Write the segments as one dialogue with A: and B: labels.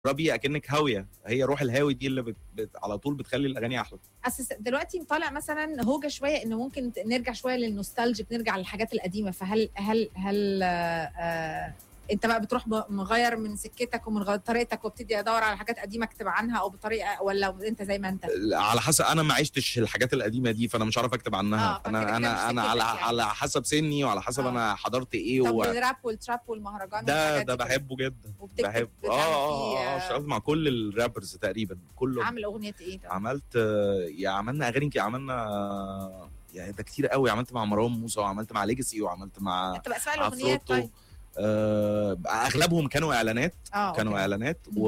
A: جربي اكنك هاويه هي روح الهاوي دي اللي بت... بت... على طول بتخلي الاغاني احلى
B: اصل دلوقتي طالع مثلا هوجه شويه انه ممكن نرجع شويه للنوستالجيك نرجع للحاجات القديمه فهل هل هل آه آه انت بقى بتروح مغير من سكتك ومن غير طريقتك وابتدي ادور على حاجات قديمه اكتب عنها او بطريقه ولا انت زي ما انت
A: على حسب انا ما عشتش الحاجات القديمة دي فانا مش عارف اكتب عنها
B: آه، فكده
A: انا
B: كده
A: انا
B: مش
A: انا على
B: سكتك يعني.
A: على حسب سني وعلى حسب
B: آه.
A: انا حضرت ايه
B: طب
A: و...
B: الراب والتراب والمهرجان
A: ده
B: والحاجات
A: ده
B: دي كده.
A: بحبه جدا
B: وبتكتب
A: بحب
B: بتعمل
A: اه
B: فيه،
A: اه اه
B: آه،
A: اشتغلت مع كل الرابرز تقريبا كله
B: عامل اغنيه ايه طب؟
A: عملت آه، يا عملنا اغاني كي- عملنا آه، يعني ده كتير قوي عملت مع مروان موسى وعملت مع ليجاسي وعملت مع
B: انت بقى اسمع الاغنيه
A: عفروتو
B: طيب
A: آه اغلبهم كانوا اعلانات
B: اه
A: كانوا
B: أوكي.
A: اعلانات و...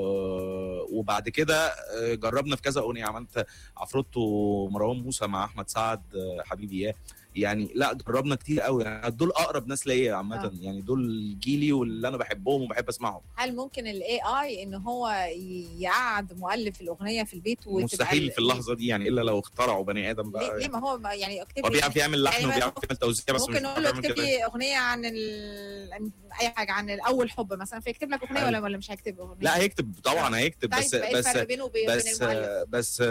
A: وبعد كده آه، جربنا في كذا اغنيه عملت عفروتو ومروان موسى مع احمد سعد آه، حبيبي ياه يعني لا جربنا كتير قوي يعني دول اقرب ناس ليا عامه
B: آه.
A: يعني دول جيلي واللي انا بحبهم وبحب اسمعهم
B: هل ممكن الاي اي ان هو يقعد مؤلف الاغنيه في البيت وتبقى
A: مستحيل
B: ال-
A: في اللحظه دي يعني الا لو اخترعوا بني ادم
B: ليه,
A: بقى
B: ليه ما هو ما- يعني اكتب
A: هو
B: لي
A: بيعرف يعمل لحن
B: يعني ما-
A: وبيعرف يعمل توزيع بس مش
B: ممكن نقول
A: بيعرف
B: له
A: يعمل
B: اكتب
A: كده
B: لي اغنيه عن ال... عن اي حاجه عن الاول حب مثلا فيكتب لك اغنيه
A: حلو.
B: ولا ولا مش هيكتب اغنيه
A: لا هيكتب طبعا هيكتب
B: طيب
A: بس
B: بقى ايه
A: بس
B: الفرق بينه وبين بين
A: بس
B: المؤلف
A: بس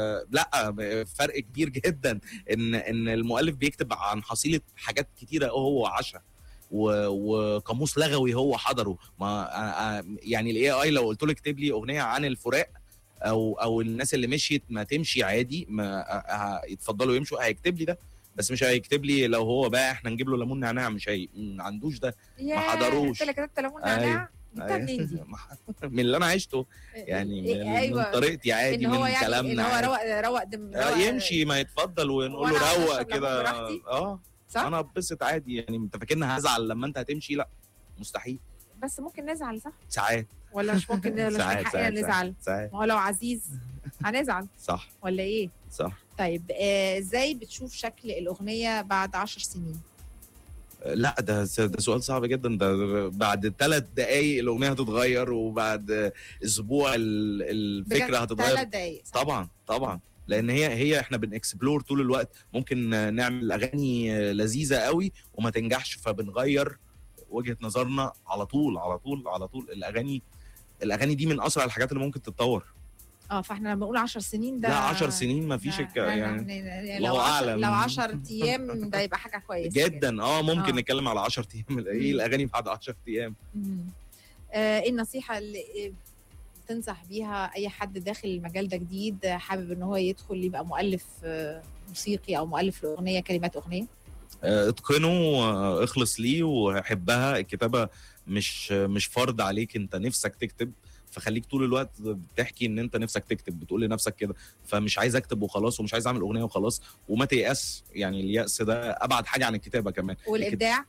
A: لا فرق كبير جدا ان ان المؤلف بيكتب عن حصيله حاجات كتيره هو عاشها و- وقاموس لغوي هو حضره ما أنا- يعني الاي اي لو قلت له اكتب لي اغنيه عن الفراق او او الناس اللي مشيت ما تمشي عادي ما ه- يتفضلوا يمشوا هيكتب لي ده بس مش هيكتب لي لو هو بقى احنا نجيب له ليمون نعناع مش هي ما عندوش ده
B: ياه،
A: حضروش.
B: انت اللي كتبت ليمون
A: أيوة.
B: نعناع جبتها منين دي؟
A: من اللي انا عشته يعني من,
B: إيه،
A: من طريقتي عادي
B: ان هو
A: من
B: يعني
A: كلامنا
B: ان هو
A: عادي.
B: روق روق دم
A: آه،
B: روق
A: يمشي ما يتفضل ونقول
B: وأنا
A: له
B: أقعد
A: روق
B: أشرب ليمون
A: كده
B: براحتي؟
A: اه
B: صح
A: انا اتبسط عادي يعني انت فاكرني هزعل لما انت هتمشي لا مستحيل
B: بس ممكن نزعل صح
A: ساعات
B: ولا مش ممكن ولا مش من
A: ساعات
B: حقنا
A: ساعات
B: نزعل
A: ساعات
B: ما هو لو عزيز هنزعل
A: صح
B: ولا ايه
A: صح
B: طيب آه، ازاي بتشوف شكل الاغنيه بعد عشر سنين
A: آه، لا ده ده سؤال صعب جدا ده بعد ثلاث دقايق الاغنيه هتتغير وبعد اسبوع ال- الفكره هتتغير
B: ثلاث دقايق صح؟
A: طبعا طبعا لان هي هي احنا بنكسبلور طول الوقت ممكن نعمل اغاني لذيذه قوي وما تنجحش فبنغير وجهه نظرنا على طول على طول على طول الاغاني الاغاني دي من اسرع الحاجات اللي ممكن تتطور
B: اه فاحنا لما نقول 10 سنين ده
A: لا 10 سنين ما فيش
B: ده-
A: الك-
B: لا- لا-
A: يعني
B: يعني
A: الله
B: لو 10
A: أعلم.
B: لو 10 ايام ده يبقى حاجه كويسه
A: جدا اه ممكن
B: آه.
A: نتكلم على 10 ايام ايه
B: مم.
A: الاغاني بعد 10 ايام
B: مم. آه، ايه النصيحه اللي تنصح بيها اي حد داخل المجال ده جديد آه، حابب ان هو يدخل يبقى مؤلف آه، موسيقي او مؤلف لاغنيه كلمات اغنيه
A: آه، اتقنه آه، اخلص ليه وحبها الكتابه مش مش فرض عليك انت نفسك تكتب فخليك طول الوقت بتحكي ان انت نفسك تكتب بتقول لنفسك كده فمش عايز اكتب وخلاص ومش عايز اعمل اغنيه وخلاص وما تيأس يعني اليأس ده ابعد حاجه عن الكتابه كمان
B: والابداع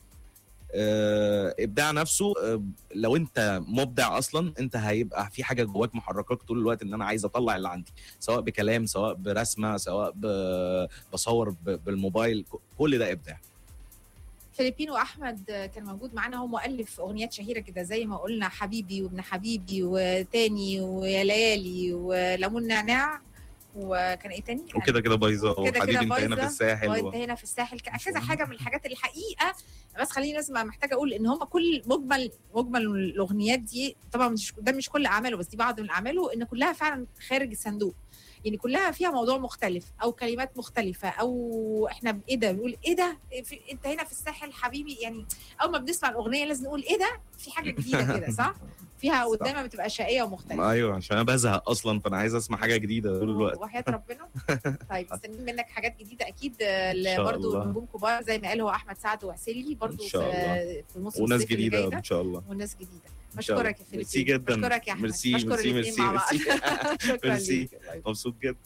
A: آه، ابداع نفسه آه، لو انت مبدع اصلا انت هيبقى في حاجه جواك محركاك طول الوقت ان انا عايز اطلع اللي عندي سواء بكلام سواء برسمه سواء ب- بصور ب- بالموبايل ك- كل ده ابداع
B: فيليبينو احمد آه، كان موجود معانا هو مؤلف اغنيات شهيره كده زي ما قلنا حبيبي وابن حبيبي وتاني ويا ليالي وليمون نعناع وكان ايه تاني؟
A: وكده كده بايظه
B: كده كده
A: وحبيبي انت هنا في
B: بايظة،
A: الساحل و...
B: وانت هنا في الساحل ك- كذا حاجه من الحاجات اللي الحقيقه بس خليني لازم محتاجه اقول ان هم كل مجمل مجمل الاغنيات دي طبعا مش ده مش كل اعماله بس دي بعض من اعماله ان كلها فعلا خارج الصندوق يعني كلها فيها موضوع مختلف او كلمات مختلفه او احنا ايه ده بنقول ايه ده في انت هنا في الساحل حبيبي يعني اول ما بنسمع الاغنيه لازم نقول ايه ده في حاجه جديده كده صح فيها
A: صح.
B: قدامها بتبقى شقيه ومختلفه
A: ايوه عشان انا بزهق اصلا فانا عايز اسمع حاجه جديده طول الوقت
B: وحياة ربنا طيب مستنيين منك حاجات جديده اكيد
A: شاء
B: برضه
A: الله.
B: نجوم كبار زي ما قال هو احمد سعد وعسيلي برضه
A: إن شاء
B: في في الموسم
A: وناس
B: الصيفي اللي
A: جديده
B: جاي ده
A: ان شاء الله
B: وناس جديده
A: إن شاء الله.
B: بشكرك يا فيليبين
A: ميرسي جدا.
B: بشكرك يا احمد
A: ميرسي،
B: بشكر
A: ميرسي،
B: الاتنين
A: ميرسي،
B: مع بعض.
A: ميرسي.
B: شكرا
A: ميرسي.
B: ليك. باي باي.
A: مبسوط جدا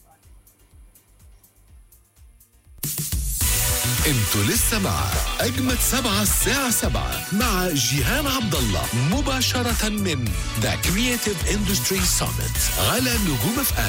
C: انتوا لسه مع اجمد سبعة الساعة سبعة مع جيهان عبد الله مباشرة من ذا كرييتيف اندستري سامت على نجوم اف